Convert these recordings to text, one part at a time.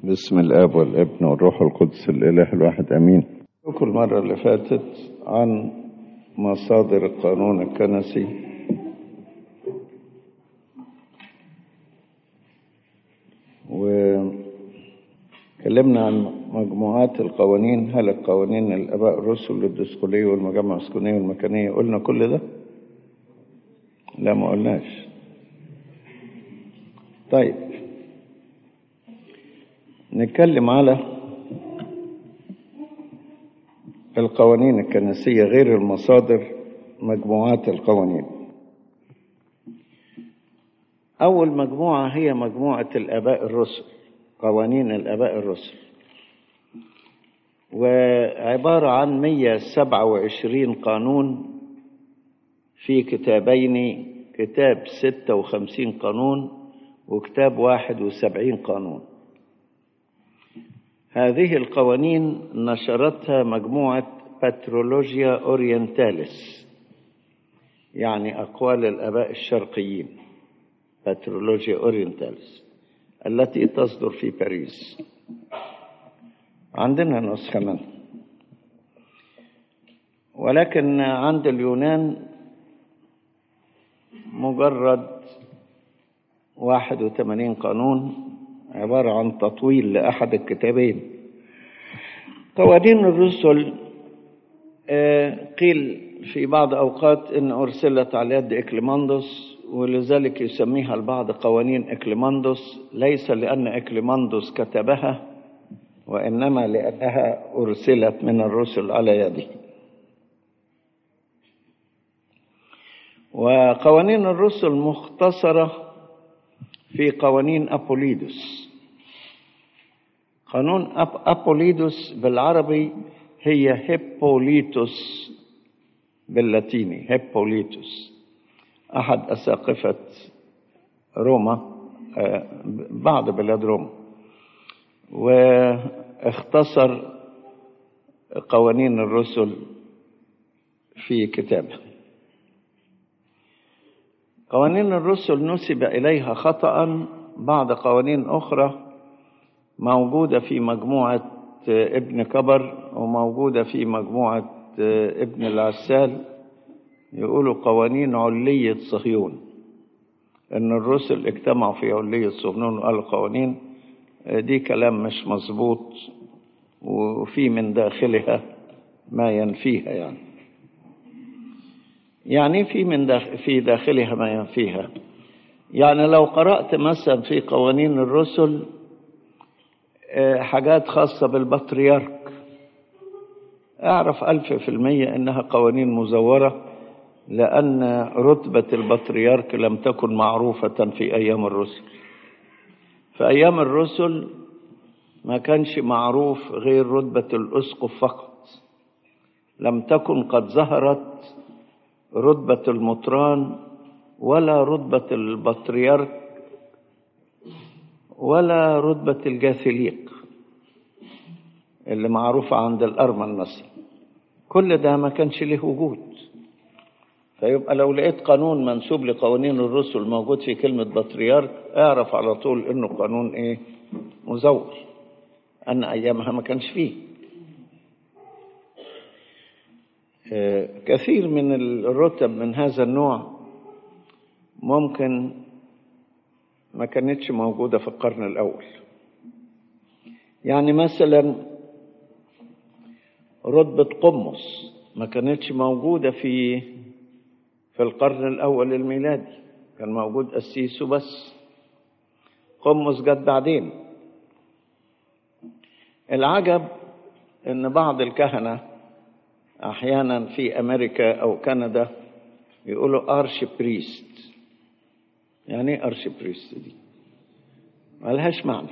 بسم الاب والابن والروح القدس الاله الواحد امين كل المره اللي فاتت عن مصادر القانون الكنسي وكلمنا عن مجموعات القوانين هل القوانين الاباء الرسل الدسقليه والمجمع السكونيه والمكانيه قلنا كل ده لا ما قلناش طيب نتكلم على القوانين الكنسية غير المصادر مجموعات القوانين أول مجموعة هي مجموعة الآباء الرسل قوانين الآباء الرسل وعبارة عن 127 قانون في كتابين كتاب 56 قانون وكتاب 71 قانون هذه القوانين نشرتها مجموعة باترولوجيا أورينتاليس يعني أقوال الآباء الشرقيين باترولوجيا أورينتاليس التي تصدر في باريس عندنا نسخة منها ولكن عند اليونان مجرد 81 قانون عبارة عن تطويل لأحد الكتابين قوانين الرسل قيل في بعض أوقات إن أرسلت على يد إكليماندوس ولذلك يسميها البعض قوانين إكليماندوس ليس لأن إكليماندوس كتبها وإنما لأنها أرسلت من الرسل على يده وقوانين الرسل مختصرة في قوانين أبوليدوس قانون أب أبوليدوس بالعربي هي هيبوليتوس باللاتيني هيبوليتوس أحد أساقفة روما بعض بلاد روما واختصر قوانين الرسل في كتابه قوانين الرسل نسب إليها خطأ بعض قوانين أخرى موجودة في مجموعة ابن كبر وموجودة في مجموعة ابن العسال يقولوا قوانين علية صهيون إن الرسل اجتمعوا في علية صهيون وقالوا قوانين دي كلام مش مظبوط وفي من داخلها ما ينفيها يعني يعني في من داخل في داخلها ما ينفيها يعني لو قرأت مثلا في قوانين الرسل حاجات خاصة بالبطريرك أعرف ألف في المية إنها قوانين مزورة لأن رتبة البطريرك لم تكن معروفة في أيام الرسل في أيام الرسل ما كانش معروف غير رتبة الأسقف فقط لم تكن قد ظهرت رتبة المطران ولا رتبة البطريرك ولا رتبة الجاثليق اللي معروفة عند الأرمن مثلا كل ده ما كانش له وجود فيبقى لو لقيت قانون منسوب لقوانين الرسل موجود في كلمة بطريرك اعرف على طول انه قانون ايه مزور ان ايامها ما كانش فيه كثير من الرتب من هذا النوع ممكن ما كانتش موجودة في القرن الأول يعني مثلا رتبة قمص ما كانتش موجودة في في القرن الأول الميلادي كان موجود قسيس وبس قمص جت بعدين العجب إن بعض الكهنة احيانا في امريكا او كندا يقولوا ارش بريست يعني ايه ارش بريست دي ملهاش معنى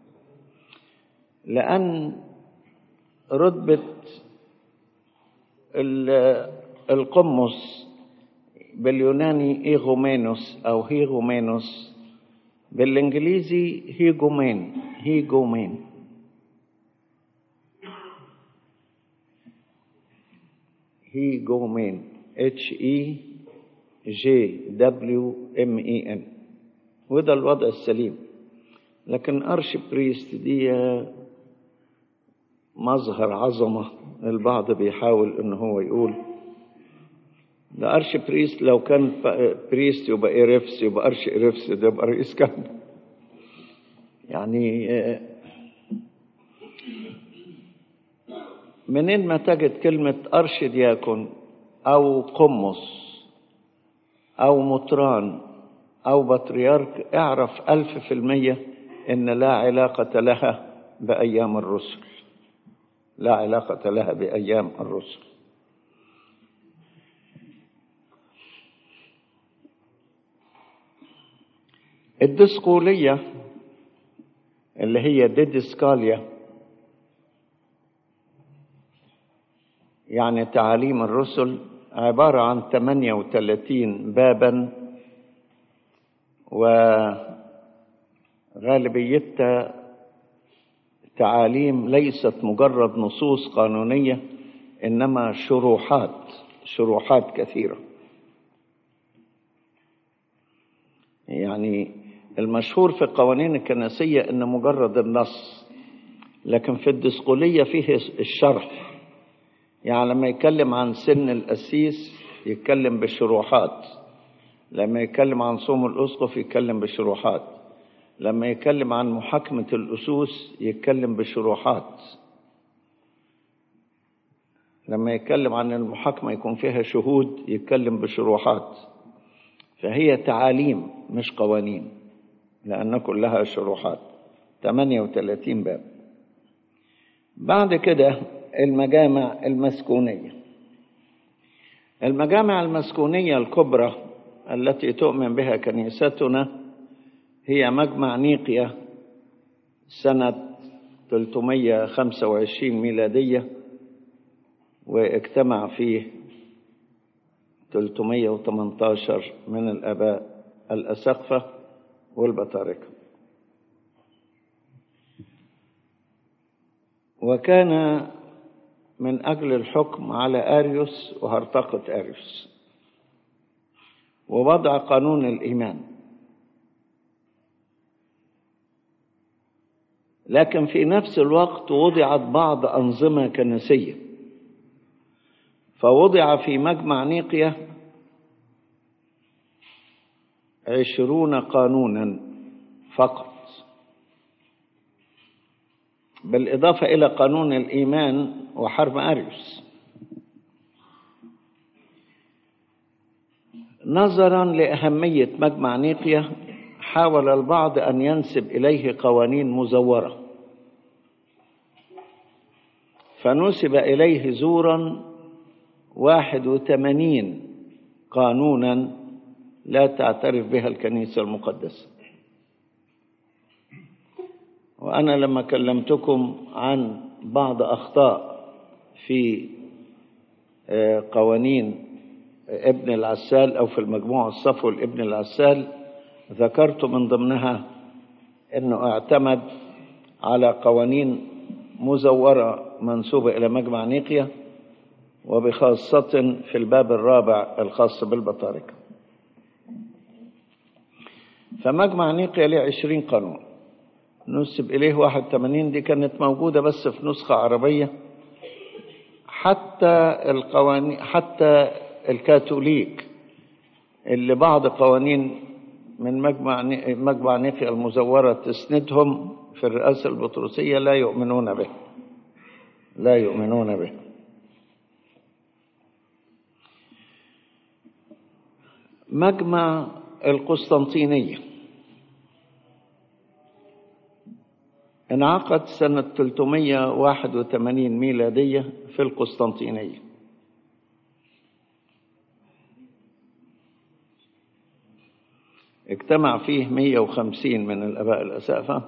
لان رتبه القمص باليوناني ايغومينوس او هيغومينوس بالانجليزي هيجومين هيجومين هيجومين اتش اي جي دبليو ام اي ان وده الوضع السليم لكن أرش بريست دي مظهر عظمة البعض بيحاول إن هو يقول ده أرش بريست لو كان بريست يبقى إيرفس يبقى أرش إيرفس ده يبقى رئيس كهنة يعني منين ما تجد كلمة أرش دياكون أو قمص أو مطران أو بطريرك اعرف ألف في المية إن لا علاقة لها بأيام الرسل لا علاقة لها بأيام الرسل الدسقولية اللي هي ديدسكاليا يعني تعاليم الرسل عبارة عن 38 بابا وغالبيتها تعاليم ليست مجرد نصوص قانونية إنما شروحات شروحات كثيرة يعني المشهور في القوانين الكنسية إن مجرد النص لكن في الدسقولية فيه الشرح يعني لما يتكلم عن سن القسيس يتكلم بشروحات لما يتكلم عن صوم الأسقف يتكلم بشروحات لما يتكلم عن محاكمة الأسوس يتكلم بشروحات لما يتكلم عن المحاكمة يكون فيها شهود يتكلم بشروحات فهي تعاليم مش قوانين لأن كلها شروحات 38 باب بعد كده المجامع المسكونية المجامع المسكونية الكبرى التي تؤمن بها كنيستنا هي مجمع نيقيا سنة 325 ميلادية واجتمع فيه 318 من الآباء الأسقفة والبطاركة وكان من أجل الحكم على أريوس وهرطقة أريوس ووضع قانون الإيمان لكن في نفس الوقت وضعت بعض أنظمة كنسية فوضع في مجمع نيقيا عشرون قانونا فقط بالإضافة إلى قانون الإيمان وحرب أريوس نظرا لأهمية مجمع نيقيا حاول البعض أن ينسب إليه قوانين مزورة فنسب إليه زورا واحد وثمانين قانونا لا تعترف بها الكنيسة المقدسة وأنا لما كلمتكم عن بعض أخطاء في قوانين ابن العسال أو في المجموعة الصفو لابن العسال ذكرت من ضمنها أنه اعتمد على قوانين مزورة منسوبة إلى مجمع نيقيا وبخاصة في الباب الرابع الخاص بالبطاركة فمجمع نيقيا له عشرين قانون نسب إليه واحد تمانين دي كانت موجودة بس في نسخة عربية حتى القوانين حتى الكاثوليك اللي بعض قوانين من مجمع مجمع نيقيا المزورة تسندهم في الرئاسة البطرسية لا يؤمنون به لا يؤمنون به مجمع القسطنطينية انعقد سنة 381 ميلادية في القسطنطينية اجتمع فيه 150 من الآباء الأسافة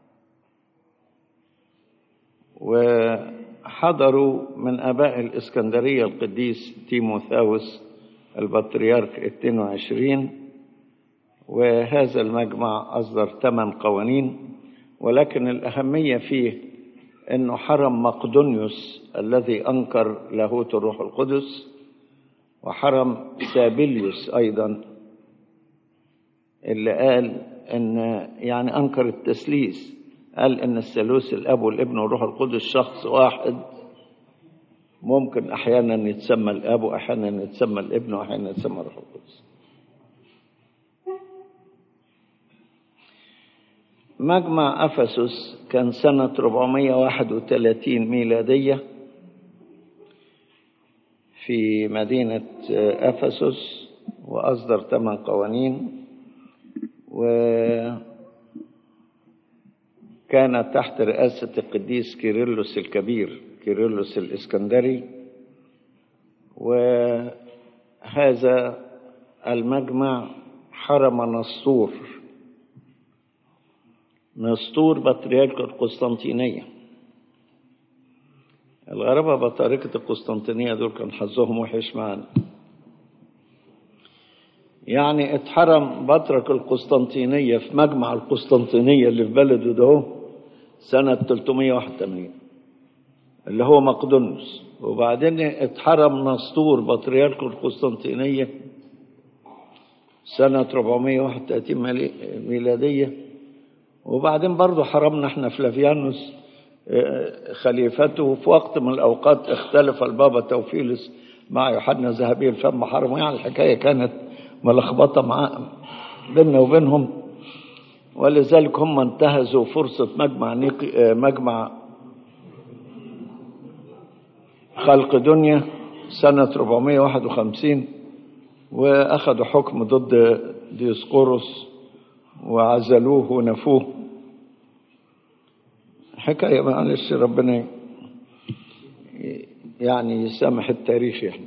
وحضروا من آباء الإسكندرية القديس تيموثاوس البطريرك 22 وهذا المجمع أصدر ثمان قوانين ولكن الأهمية فيه أنه حرم مقدونيوس الذي أنكر لاهوت الروح القدس وحرم سابيليوس أيضا اللي قال ان يعني انكر التثليث قال ان الثالوث الاب والابن والروح القدس شخص واحد ممكن احيانا يتسمى الاب واحيانا يتسمى الابن واحيانا يتسمى الروح القدس مجمع افسس كان سنه 431 ميلاديه في مدينه افسس واصدر ثمان قوانين وكان تحت رئاسه القديس كيرلس الكبير كيرلس الإسكندري وهذا المجمع حرم نسطور نسطور بطريرك القسطنطينية الغرابة بطاركة القسطنطينية دول كان حظهم وحش معانا يعني اتحرم بطرك القسطنطينية في مجمع القسطنطينية اللي في بلده ده سنة 381 اللي هو مقدونيوس وبعدين اتحرم نسطور بطريرك القسطنطينية سنة 431 ميلادية وبعدين برضه حرمنا احنا فلافيانوس خليفته في وقت من الأوقات اختلف البابا توفيلس مع يوحنا ذهبي الفم حرمه يعني الحكاية كانت ملخبطة مع بيننا وبينهم ولذلك هم انتهزوا فرصة مجمع نيقي مجمع خلق دنيا سنة 451 وأخذوا حكم ضد ديسقورس وعزلوه ونفوه حكاية معلش ربنا يعني يسامح التاريخ يعني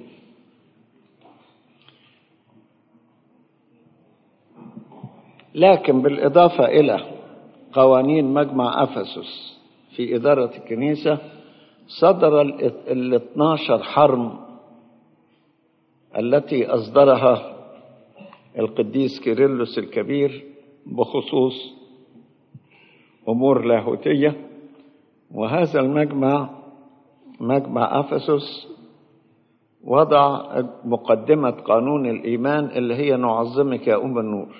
لكن بالإضافة إلى قوانين مجمع أفسس في إدارة الكنيسة صدر ال 12 حرم التي أصدرها القديس كيرلس الكبير بخصوص أمور لاهوتية وهذا المجمع مجمع أفسس وضع مقدمة قانون الإيمان اللي هي نعظمك يا أم النور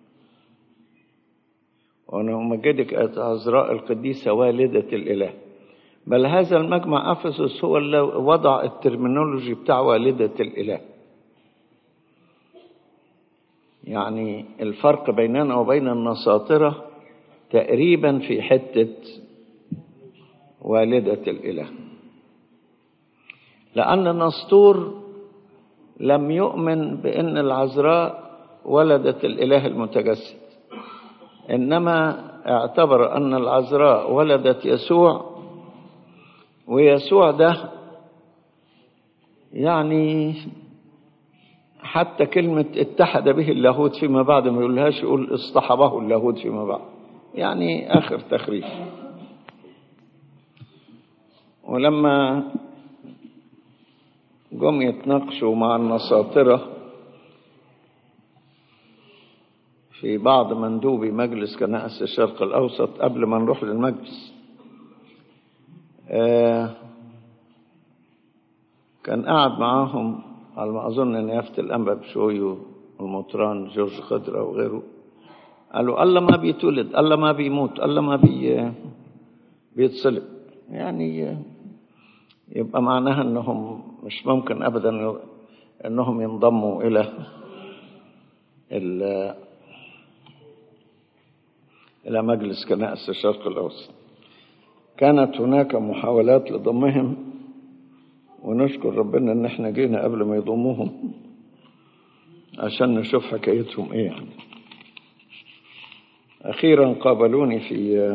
ونمجدك عذراء القديسة والدة الإله بل هذا المجمع أفسس هو اللي وضع الترمينولوجي بتاع والدة الإله يعني الفرق بيننا وبين النساطرة تقريبا في حتة والدة الإله لأن نسطور لم يؤمن بأن العذراء ولدت الإله المتجسد إنما اعتبر أن العذراء ولدت يسوع ويسوع ده يعني حتى كلمة اتحد به اللاهوت فيما بعد ما يقولهاش يقول اصطحبه اللاهوت فيما بعد يعني آخر تخريف ولما جم يتناقشوا مع النساطرة في بعض مندوبي مجلس كنائس الشرق الأوسط قبل ما نروح للمجلس آه كان قاعد معاهم على ما أظن إن يافت الأنبا بشوي والمطران جورج خضرة وغيره قالوا الله ما بيتولد الله ما بيموت الله ما بي بيتصلب يعني يبقى معناها انهم مش ممكن ابدا انهم ينضموا الى الى مجلس كنائس الشرق الاوسط كانت هناك محاولات لضمهم ونشكر ربنا ان احنا جينا قبل ما يضموهم عشان نشوف حكايتهم ايه يعني اخيرا قابلوني في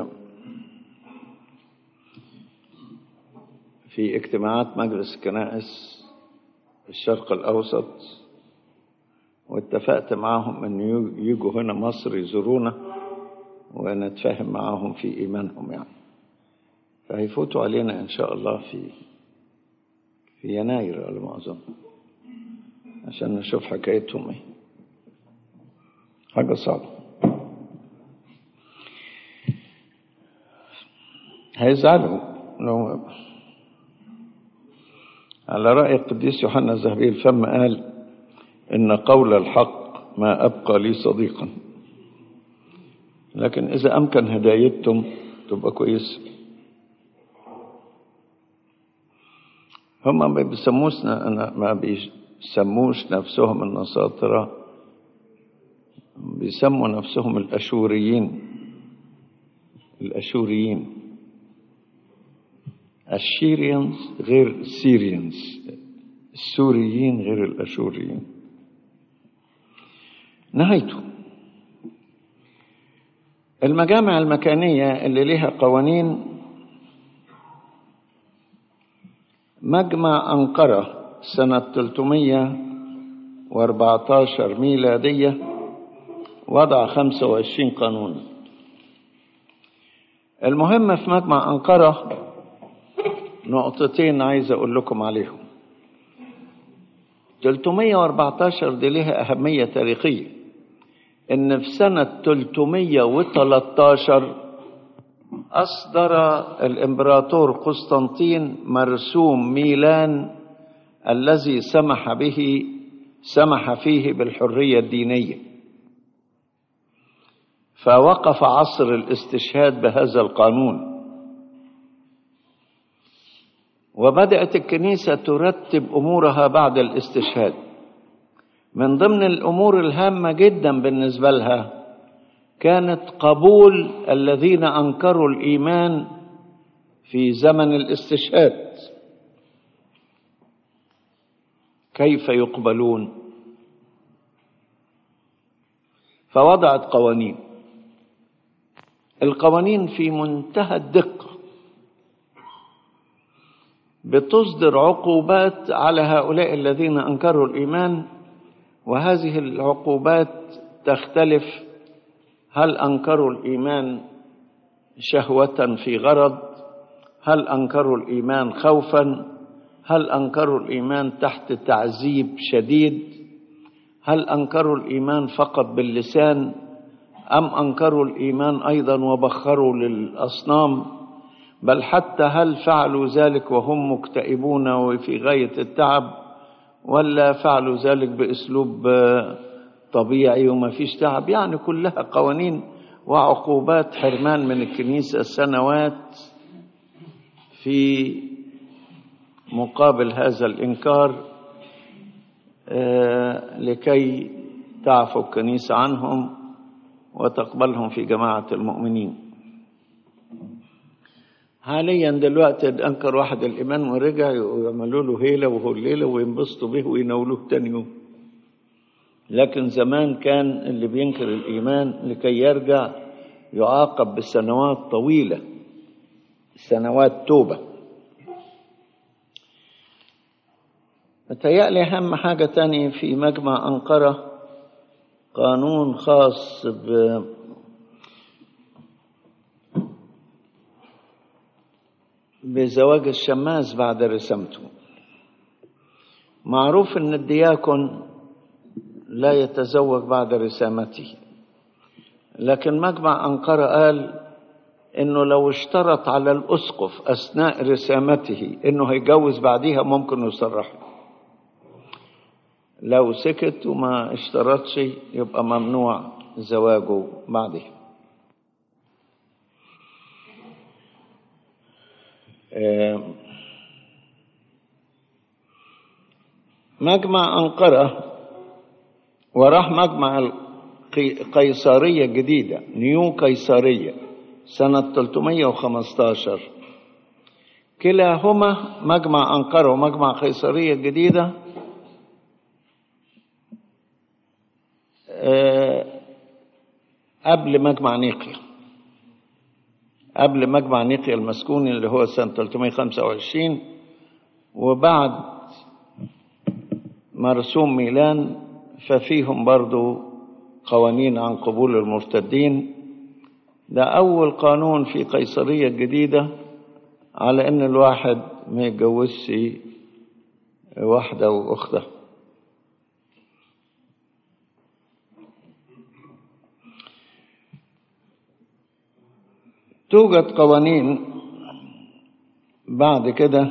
في اجتماعات مجلس كنائس الشرق الاوسط واتفقت معاهم ان يجوا هنا مصر يزورونا ونتفاهم معاهم في ايمانهم يعني فهيفوتوا علينا ان شاء الله في في يناير على ما اظن عشان نشوف حكايتهم ايه حاجه صعبه هيزعلوا لو على رأي القديس يوحنا الذهبي الفم قال إن قول الحق ما أبقى لي صديقا لكن إذا أمكن هدايتهم تبقى كويس هم ما بيسموش ما بيسموش نفسهم النصارى بيسموا نفسهم الأشوريين الأشوريين الشيريانز غير السيريانز السوريين غير الأشوريين نهايته المجامع المكانية اللي لها قوانين مجمع أنقرة سنة 314 ميلادية وضع 25 قانون المهم في مجمع أنقرة نقطتين عايز أقول لكم عليهم 314 دي لها أهمية تاريخية إن في سنة 313 أصدر الإمبراطور قسطنطين مرسوم ميلان الذي سمح به سمح فيه بالحرية الدينية فوقف عصر الاستشهاد بهذا القانون وبدأت الكنيسة ترتب أمورها بعد الاستشهاد من ضمن الأمور الهامة جدا بالنسبة لها كانت قبول الذين أنكروا الإيمان في زمن الاستشهاد كيف يقبلون فوضعت قوانين القوانين في منتهى الدقة بتصدر عقوبات على هؤلاء الذين أنكروا الإيمان وهذه العقوبات تختلف هل أنكروا الإيمان شهوة في غرض هل أنكروا الإيمان خوفا هل أنكروا الإيمان تحت تعذيب شديد هل أنكروا الإيمان فقط باللسان أم أنكروا الإيمان أيضا وبخروا للأصنام بل حتى هل فعلوا ذلك وهم مكتئبون وفي غاية التعب ولا فعلوا ذلك بأسلوب طبيعي وما فيش تعب يعني كلها قوانين وعقوبات حرمان من الكنيسة سنوات في مقابل هذا الإنكار لكي تعفو الكنيسة عنهم وتقبلهم في جماعة المؤمنين حاليا دلوقتي انكر واحد الايمان ورجع يعملوا له هيله وهو الليله وينبسطوا به ويناولوه تاني يوم لكن زمان كان اللي بينكر الايمان لكي يرجع يعاقب بسنوات طويله سنوات توبه متهيألي أهم حاجة تانية في مجمع أنقرة قانون خاص ب بزواج الشماس بعد رسمته معروف ان الدياكون لا يتزوج بعد رسامته لكن مجمع أنقرة قال انه لو اشترط على الاسقف اثناء رسامته انه هيجوز بعديها ممكن يصرح لو سكت وما اشترطش يبقى ممنوع زواجه بعدها مجمع أنقرة وراح مجمع القيصرية الجديدة نيو قيصرية سنة 315 كلاهما مجمع أنقرة ومجمع قيصرية الجديدة قبل مجمع نيقيا قبل مجمع نيقيا المسكوني اللي هو سنة 325 وبعد مرسوم ميلان ففيهم برضو قوانين عن قبول المرتدين ده أول قانون في قيصرية الجديدة على إن الواحد ما يتجوزش واحدة وأختها توجد قوانين بعد كده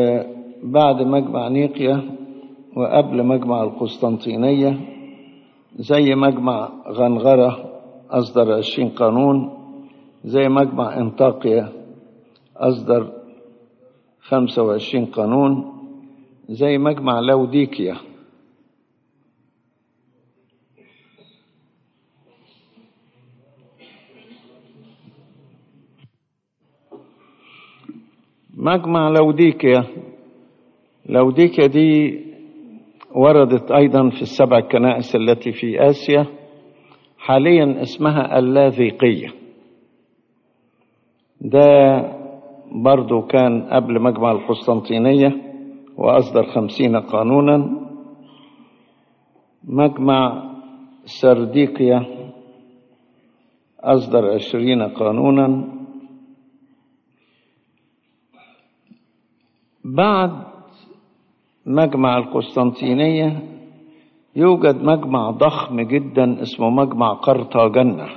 بعد مجمع نيقيا وقبل مجمع القسطنطينية زي مجمع غنغرة أصدر عشرين قانون زي مجمع انطاقيا أصدر خمسة وعشرين قانون زي مجمع لوديكيا مجمع لوديكيا لوديكيا دي وردت أيضا في السبع كنائس التي في آسيا حاليا اسمها اللاذيقية ده برضو كان قبل مجمع القسطنطينية وأصدر خمسين قانونا مجمع سرديقيا أصدر عشرين قانونا بعد مجمع القسطنطينية يوجد مجمع ضخم جدا اسمه مجمع قرطاجنة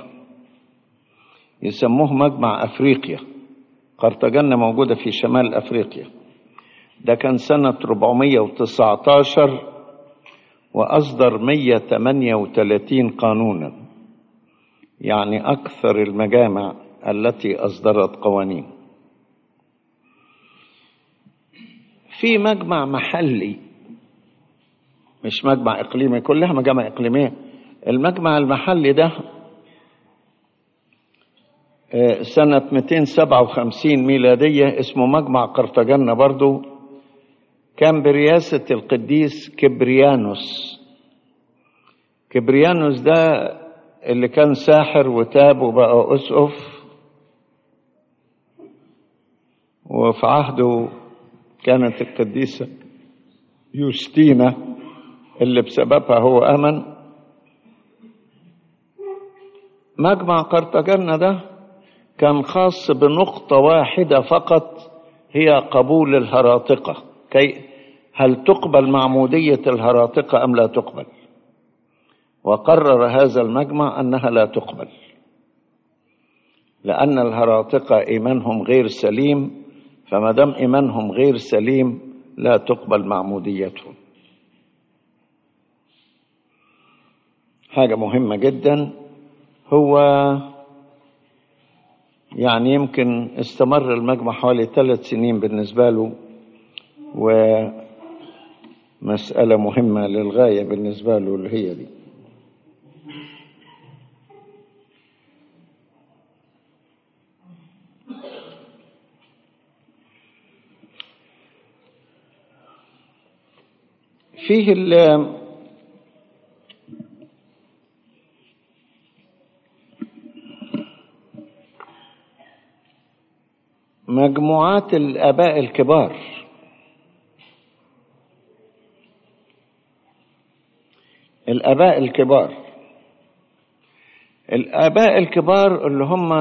يسموه مجمع أفريقيا قرطاجنة موجودة في شمال أفريقيا ده كان سنة 419 وأصدر 138 قانونا يعني أكثر المجامع التي أصدرت قوانين في مجمع محلي مش مجمع إقليمي كلها مجامع إقليمية المجمع المحلي ده سنة 257 ميلادية اسمه مجمع قرطاجنة برضو كان برئاسة القديس كبريانوس كبريانوس ده اللي كان ساحر وتاب وبقى أسقف وفي عهده كانت القديسة يوستينا اللي بسببها هو أمن مجمع قرطاجنة ده كان خاص بنقطة واحدة فقط هي قبول الهراطقة كي هل تقبل معمودية الهراطقة أم لا تقبل وقرر هذا المجمع أنها لا تقبل لأن الهراطقة إيمانهم غير سليم فما دام إيمانهم غير سليم لا تقبل معموديتهم حاجة مهمة جدا هو يعني يمكن استمر المجمع حوالي ثلاث سنين بالنسبة له ومسألة مهمة للغاية بالنسبة له اللي هي دي فيه ال مجموعات الآباء الكبار الآباء الكبار الآباء الكبار اللي هم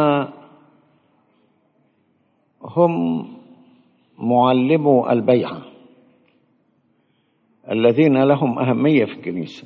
هم معلمو البيعة الذين لهم أهمية في الكنيسة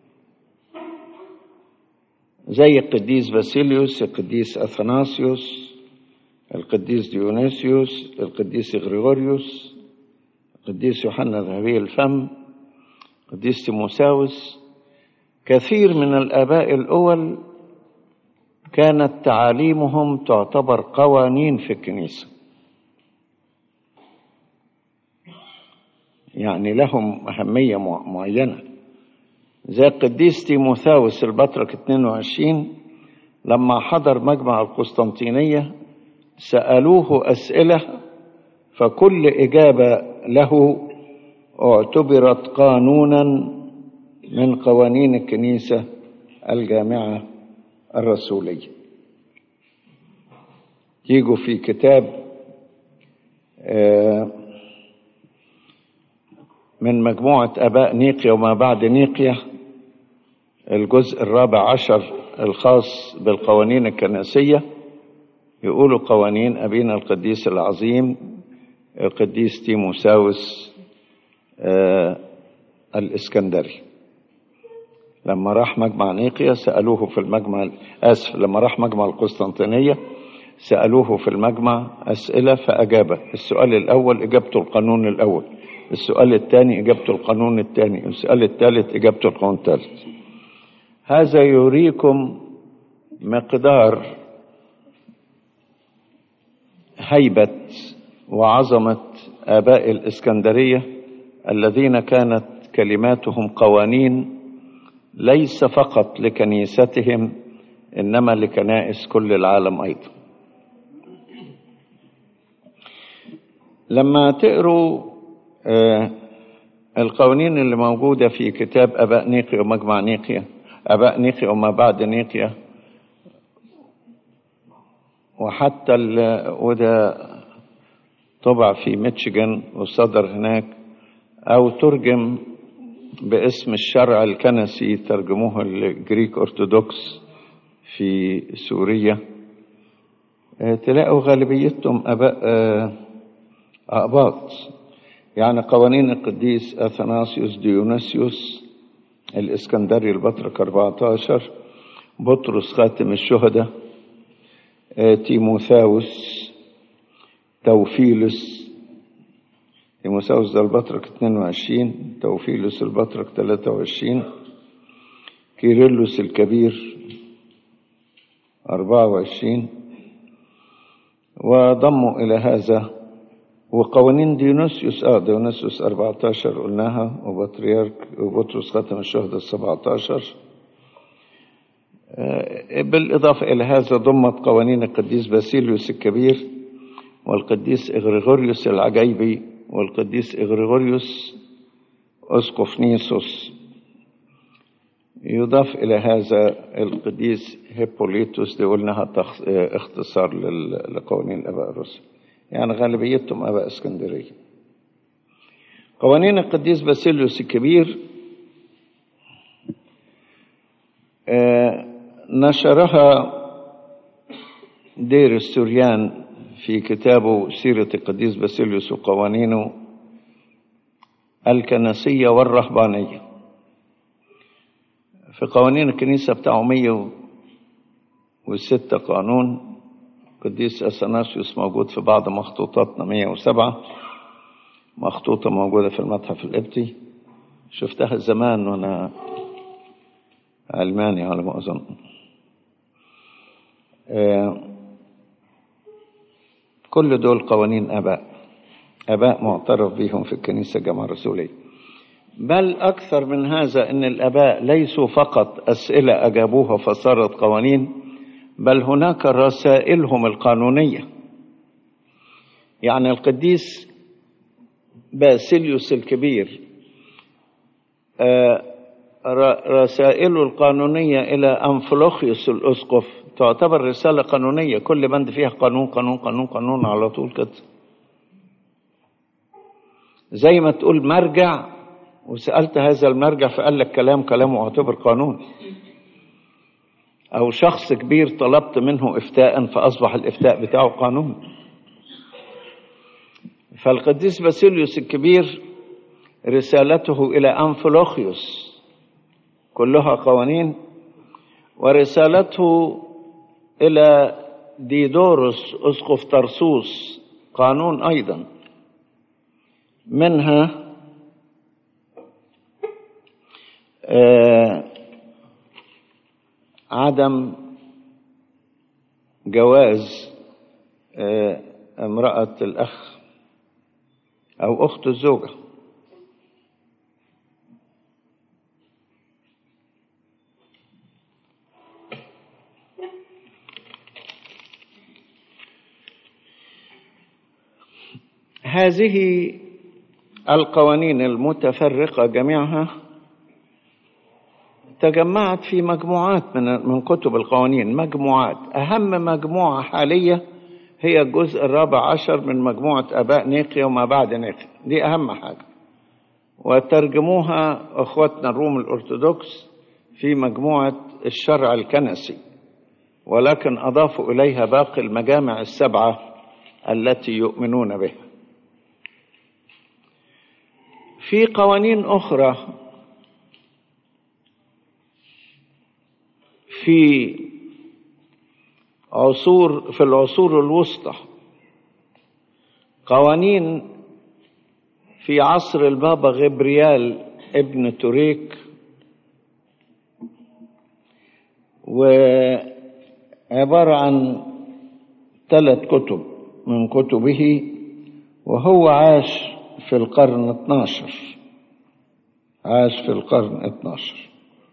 زي القديس باسيليوس القديس أثناسيوس القديس ديونيسيوس القديس غريغوريوس القديس يوحنا ذهبي الفم القديس تيموساوس كثير من الآباء الأول كانت تعاليمهم تعتبر قوانين في الكنيسة يعني لهم أهمية معينة زي القديس تيموثاوس البطرك 22 لما حضر مجمع القسطنطينية سألوه أسئلة فكل إجابة له اعتبرت قانونا من قوانين الكنيسة الجامعة الرسولية يجوا في كتاب من مجموعة أباء نيقيا وما بعد نيقيا الجزء الرابع عشر الخاص بالقوانين الكنسية يقولوا قوانين أبينا القديس العظيم القديس تيموساوس آه الإسكندري لما راح مجمع نيقيا سألوه في المجمع آسف لما راح مجمع القسطنطينية سألوه في المجمع أسئلة فأجاب السؤال الأول إجابته القانون الأول السؤال الثاني إجابته القانون الثاني السؤال الثالث إجابته القانون الثالث هذا يريكم مقدار هيبة وعظمة آباء الإسكندرية الذين كانت كلماتهم قوانين ليس فقط لكنيستهم إنما لكنائس كل العالم أيضا لما تقروا آه القوانين اللي موجودة في كتاب أباء نيقيا ومجمع نيقيا أباء نيقيا وما بعد نيقيا وحتى وده طبع في ميتشيغان وصدر هناك أو ترجم باسم الشرع الكنسي ترجموه الجريك أرثوذكس في سوريا تلاقوا غالبيتهم أباء أقباط يعني قوانين القديس أثناسيوس ديونيسيوس الإسكندري البطرك 14 بطرس خاتم الشهداء تيموثاوس توفيلس تيموثاوس ده البطرك 22 توفيلس البطرك 23 كيرلس الكبير 24 وضموا إلى هذا وقوانين ديونيسيوس اه ديونيسيوس 14 قلناها وبطريرك وبطرس خاتم الشهداء 17 آه بالإضافة إلى هذا ضمت قوانين القديس باسيليوس الكبير والقديس إغريغوريوس العجيبي والقديس إغريغوريوس أسقف نيسوس يضاف إلى هذا القديس هيبوليتوس دي قلناها اختصار لقوانين الآباء الرسل يعني غالبيتهم أباء اسكندرية قوانين القديس باسيليوس الكبير آه نشرها دير السوريان في كتابه سيرة القديس باسيليوس وقوانينه الكنسية والرهبانية في قوانين الكنيسة بتاعه 106 قانون القديس أثناسيوس موجود في بعض مخطوطاتنا 107 مخطوطة موجودة في المتحف القبطي شفتها زمان وأنا علماني على ما أظن كل دول قوانين آباء آباء معترف بهم في الكنيسة الجامعة الرسولية بل أكثر من هذا أن الآباء ليسوا فقط أسئلة أجابوها فصارت قوانين بل هناك رسائلهم القانونية يعني القديس باسيليوس الكبير رسائله القانونية إلى أنفلوخيوس الأسقف تعتبر رسالة قانونية كل بند فيها قانون قانون قانون قانون على طول كده زي ما تقول مرجع وسألت هذا المرجع فقال لك كلام كلامه يعتبر قانون أو شخص كبير طلبت منه إفتاء فأصبح الإفتاء بتاعه قانون فالقديس باسيليوس الكبير رسالته إلى أنفلوخيوس كلها قوانين ورسالته إلى ديدورس أسقف طرسوس قانون أيضا منها آه عدم جواز آه امرأة الأخ أو أخت الزوجة هذه القوانين المتفرقة جميعها تجمعت في مجموعات من من كتب القوانين مجموعات أهم مجموعة حالية هي الجزء الرابع عشر من مجموعة آباء نيقيا وما بعد نيقيا دي أهم حاجة وترجموها أخواتنا الروم الأرثوذكس في مجموعة الشرع الكنسي ولكن أضافوا إليها باقي المجامع السبعة التي يؤمنون بها في قوانين أخرى في عصور في العصور الوسطى قوانين في عصر البابا غبريال ابن توريك وعبارة عن ثلاث كتب من كتبه وهو عاش في القرن 12 عاش في القرن 12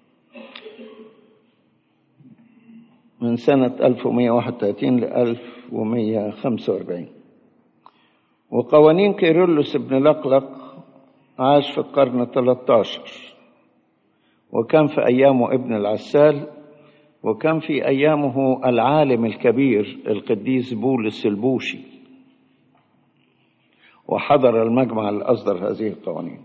من سنة 1131 ل 1145 وقوانين كيرلس بن لقلق عاش في القرن 13 وكان في أيامه ابن العسال وكان في أيامه العالم الكبير القديس بولس البوشي وحضر المجمع اللي أصدر هذه القوانين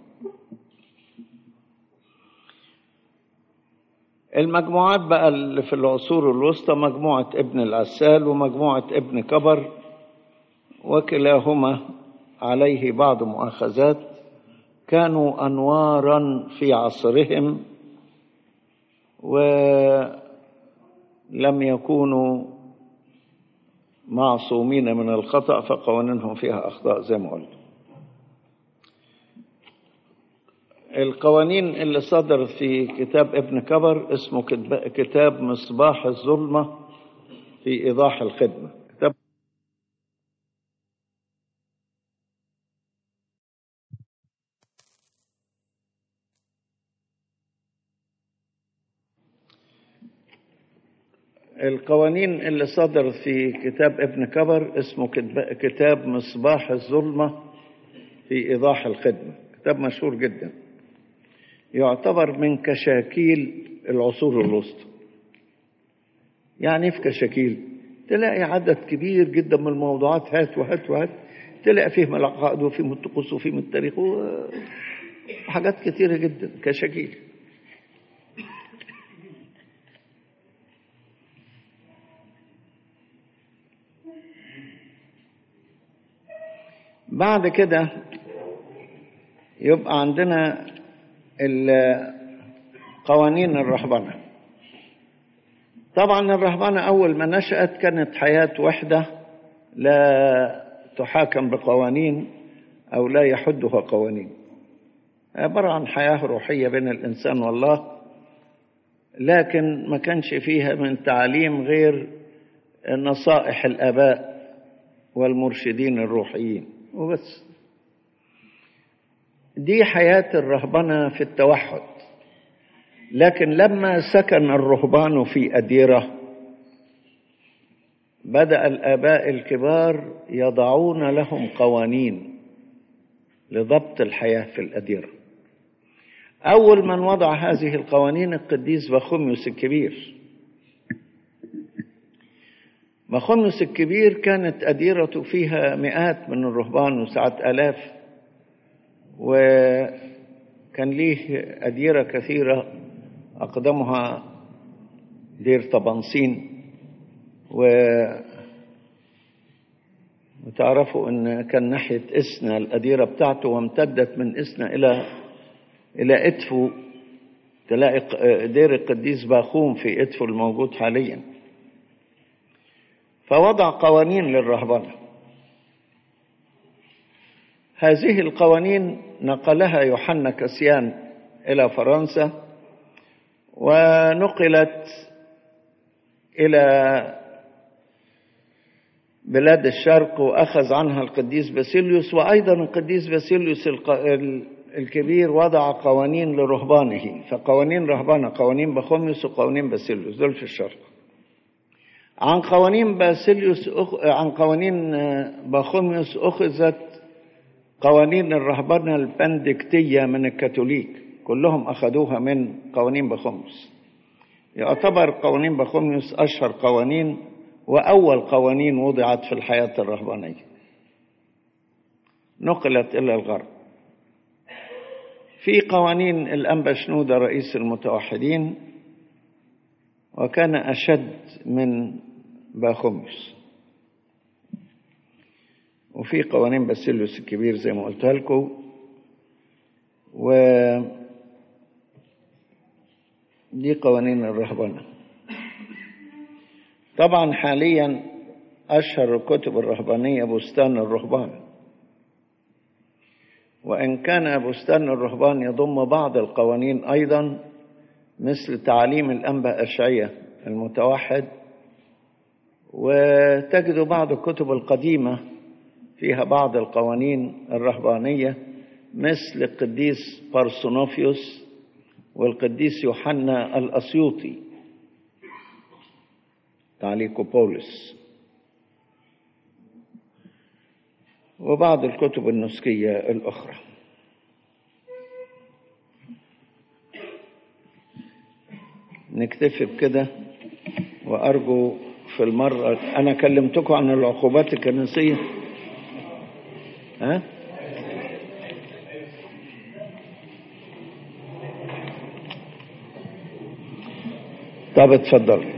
المجموعات بقى اللي في العصور الوسطى مجموعة ابن العسال ومجموعة ابن كبر وكلاهما عليه بعض مؤاخذات كانوا أنوارا في عصرهم ولم يكونوا معصومين من الخطأ فقوانينهم فيها أخطاء زي ما قلت القوانين اللي صدرت في كتاب ابن كبر اسمه كتاب مصباح الظلمة في إيضاح الخدمة كتاب القوانين اللي صدرت في كتاب ابن كبر اسمه كتاب مصباح الظلمة في إيضاح الخدمة كتاب مشهور جدا يعتبر من كشاكيل العصور الوسطى يعني في كشاكيل تلاقي عدد كبير جدا من الموضوعات هات وهات وهات تلاقي فيه من العقائد وفيه من الطقوس وفيه من التاريخ وحاجات كتيرة جدا كشاكيل بعد كده يبقى عندنا قوانين الرهبنة طبعا الرهبنة أول ما نشأت كانت حياة وحدة لا تحاكم بقوانين أو لا يحدها قوانين عبارة عن حياة روحية بين الإنسان والله لكن ما كانش فيها من تعليم غير نصائح الآباء والمرشدين الروحيين وبس دي حياة الرهبنة في التوحد لكن لما سكن الرهبان في أديرة بدأ الآباء الكبار يضعون لهم قوانين لضبط الحياة في الأديرة أول من وضع هذه القوانين القديس بخوميوس الكبير بخوميوس الكبير كانت أديرته فيها مئات من الرهبان وساعات آلاف وكان ليه أديرة كثيرة أقدمها دير طبنسين و وتعرفوا ان كان ناحيه اسنا الاديره بتاعته وامتدت من اسنا الى الى ادفو تلاقي دير القديس باخوم في ادفو الموجود حاليا فوضع قوانين للرهبنه هذه القوانين نقلها يوحنا كسيان الى فرنسا ونقلت الى بلاد الشرق واخذ عنها القديس باسيليوس وايضا القديس باسيليوس الكبير وضع قوانين لرهبانه فقوانين رهبانه قوانين بخوميوس وقوانين باسيليوس دول في الشرق عن قوانين باسيليوس أخ... عن قوانين بخوميوس اخذت قوانين الرهبنه البندكتيه من الكاثوليك كلهم اخذوها من قوانين بخوميوس يعتبر قوانين بخوميوس اشهر قوانين وأول قوانين وضعت في الحياة الرهبانية نقلت إلى الغرب في قوانين الأنبا شنودة رئيس المتوحدين وكان أشد من باخوميوس وفي قوانين باسيليوس الكبير زي ما قلت لكم و دي قوانين الرهبنه طبعا حاليا أشهر الكتب الرهبانية بستان الرهبان وإن كان بستان الرهبان يضم بعض القوانين أيضا مثل تعليم الأنبا أشعية المتوحد وتجدوا بعض الكتب القديمة فيها بعض القوانين الرهبانية مثل القديس بارسونوفيوس والقديس يوحنا الأسيوطي تعليق بولس وبعض الكتب النسكية الأخرى نكتفي بكده وأرجو في المرة أنا كلمتكم عن العقوبات الكنسية ها؟ طب اتفضل